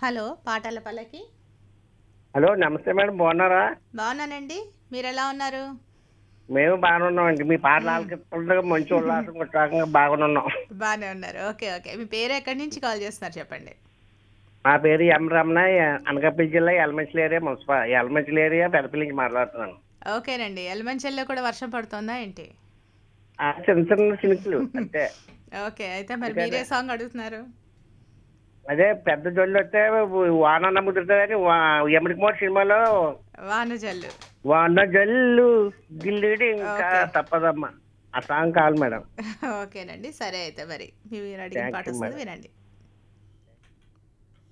Hello పాటల పల్లకి hello నమస్తే మేడం బాగున్నారా బాగున్నానండి మీరు ఎలా ఉన్నారు మేము బాగానే ఉన్నామండి మీ పాటలు ఆలకిస్తుండగా మంచి ఉల్లాసం ఉత్సాహంగా బాగానే ఉన్నాం బాగానే ఉన్నారు ఓకే ఓకే మీ పేరు ఎక్కడి నుంచి కాల్ చేస్తున్నారు చెప్పండి మా పేరు ఎం రమణ అనకాపల్లి జిల్లా Yelamanchili area municipal Yelamanchili area Peddapalli నుంచి మాట్లాడుతున్నాను ఓకేనండి ఎలమంచెల్లో కూడా వర్షం పడుతుందా ఏంటి ఆ, చిన్న చిన్న చినుకులు అంతే ఓకే అయితే మరి మీరే సాంగ్ అడుగుతున్నారు అదే పెద్ద జల్లు వస్తే వాన ముదురుతుందని ఎమ్మడికి మోటి సినిమాలో వాన జల్లు వాన జల్లు గిల్లుడి ఇంకా ఓకే. తప్పదమ్మా ఆ సాంగ్ కావాలి మేడం ఓకేనండి సరే అయితే మరి మీరు అడిగిన Thank పాట you, వస్తుంది madam. వినండి